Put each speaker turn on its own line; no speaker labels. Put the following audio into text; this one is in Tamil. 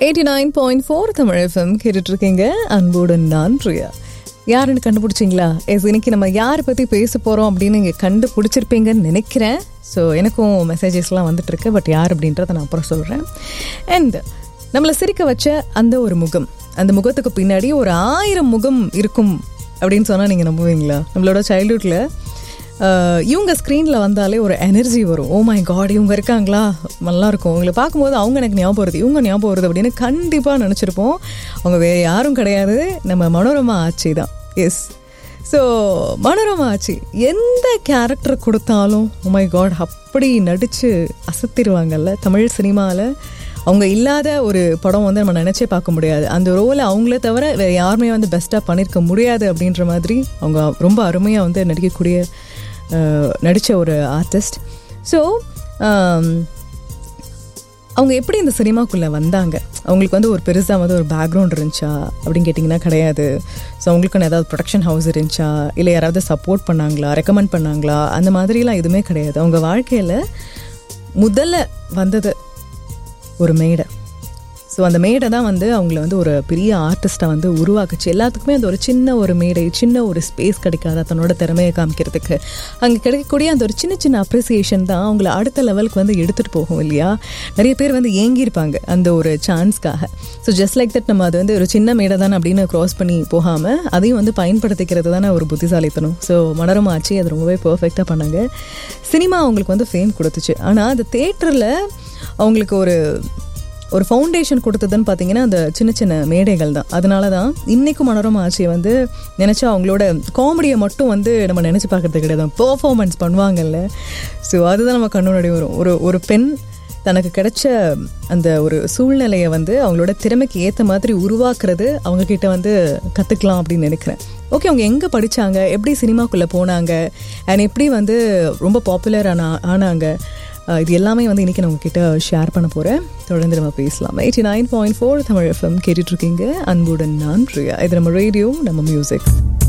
eighty nine point four Tamil FM கேட்டுட்ருக்கீங்க அன்புடன் நான் பிரியா யாருன்னு கண்டுபிடிச்சிங்களா எஸ் இன்னைக்கு நம்ம யாரை பற்றி பேச போகிறோம் அப்படின்னு நீங்கள் கண்டுபிடிச்சிருப்பீங்கன்னு நினைக்கிறேன் ஸோ எனக்கும் மெசேஜஸ்லாம் வந்துட்டுருக்கு பட் யார் அப்படின்றத நான் அப்புறம் சொல்கிறேன் அண்ட் நம்மளை சிரிக்க வச்ச அந்த ஒரு முகம் அந்த முகத்துக்கு பின்னாடி ஒரு ஆயிரம் முகம் இருக்கும் அப்படின்னு சொன்னால் நீங்கள் நம்புவீங்களா நம்மளோட சைல்ட்ஹுட்டில் ஆஹ் இவங்க ஸ்க்ரீனில் வந்தாலே ஒரு எனர்ஜி வரும் ஓ மை காட் இவங்க இருக்காங்களா நல்லா இருக்கும் அவங்கள பார்க்கும்போது அவங்க எனக்கு ஞாபகம் வருது இவங்க ஞாபகம் வருது அப்படின்னு கண்டிப்பாக நினச்சிருப்போம் அவங்க வேறு யாரும் கிடையாது நம்ம மனோரமா ஆச்சி தான் எஸ் ஸோ மனோரமா ஆச்சி எந்த கேரக்டர் கொடுத்தாலும் ஓ மை காட் அப்படி நடித்து அசத்திடுவாங்கல்ல தமிழ் சினிமாவில் அவங்க இல்லாத ஒரு படம் வந்து நம்ம நினச்சே பார்க்க முடியாது அந்த ரோலை அவங்களே தவிர வேறு யாருமே வந்து பெஸ்ட்டாக பண்ணியிருக்க முடியாது அப்படின்ற மாதிரி அவங்க ரொம்ப அருமையாக வந்து நடிக்கக்கூடிய நடித்த ஒரு ஆர்டிஸ்ட் ஸோ அவங்க எப்படி இந்த சினிமாக்குள்ளே வந்தாங்க அவங்களுக்கு வந்து ஒரு பெருசாக வந்து ஒரு பேக்ரவுண்ட் இருந்துச்சா அப்படின்னு கேட்டிங்கன்னா கிடையாது ஸோ அவங்களுக்குன்னு ஏதாவது ப்ரொடக்ஷன் ஹவுஸ் இருந்துச்சா இல்லை யாராவது சப்போர்ட் பண்ணாங்களா ரெக்கமெண்ட் பண்ணாங்களா அந்த மாதிரிலாம் எதுவுமே கிடையாது அவங்க வாழ்க்கையில் முதல்ல வந்தது ஒரு மேடை ஸோ அந்த மேடை தான் வந்து அவங்கள வந்து ஒரு பெரிய ஆர்டிஸ்ட்டை வந்து உருவாக்குச்சு எல்லாத்துக்குமே அந்த ஒரு சின்ன ஒரு மேடை சின்ன ஒரு ஸ்பேஸ் கிடைக்காத தன்னோட திறமையை காமிக்கிறதுக்கு அங்கே கிடைக்கக்கூடிய அந்த ஒரு சின்ன சின்ன அப்ரிசியேஷன் தான் அவங்கள அடுத்த லெவலுக்கு வந்து எடுத்துகிட்டு போகும் இல்லையா நிறைய பேர் வந்து ஏங்கியிருப்பாங்க அந்த ஒரு சான்ஸ்க்காக ஸோ ஜஸ்ட் லைக் தட் நம்ம அது வந்து ஒரு சின்ன மேடை தானே அப்படின்னு க்ராஸ் பண்ணி போகாமல் அதையும் வந்து பயன்படுத்திக்கிறது தானே ஒரு புத்திசாலித்தனம் ஸோ மனரம் ஆச்சு அது ரொம்பவே பர்ஃபெக்டாக பண்ணாங்க சினிமா அவங்களுக்கு வந்து ஃபேம் கொடுத்துச்சு ஆனால் அந்த தேட்டரில் அவங்களுக்கு ஒரு ஒரு ஃபவுண்டேஷன் கொடுத்ததுன்னு பார்த்தீங்கன்னா அந்த சின்ன சின்ன மேடைகள் தான் அதனால தான் இன்றைக்கும் மனோரமா ஆட்சியை வந்து நினச்சா அவங்களோட காமெடியை மட்டும் வந்து நம்ம நினச்சி பார்க்குறது கிடையாது பெர்ஃபார்மன்ஸ் பண்ணுவாங்கல்ல ஸோ அதுதான் நம்ம கண்ணுனடி வரும் ஒரு ஒரு பெண் தனக்கு கிடைச்ச அந்த ஒரு சூழ்நிலையை வந்து அவங்களோட திறமைக்கு ஏற்ற மாதிரி உருவாக்குறது அவங்கக்கிட்ட வந்து கற்றுக்கலாம் அப்படின்னு நினைக்கிறேன் ஓகே அவங்க எங்கே படித்தாங்க எப்படி சினிமாக்குள்ளே போனாங்க அண்ட் எப்படி வந்து ரொம்ப பாப்புலர் ஆனா ஆனாங்க இது எல்லாமே வந்து இன்றைக்கி நான் உங்ககிட்ட ஷேர் பண்ண போகிறேன் தொடர்ந்து நம்ம பேசலாம் eighty nine point four Tamil FM கேட்டுட்ருக்கீங்க அன்புடன் நான் பிரியா இது நம்ம ரேடியோ நம்ம மியூசிக்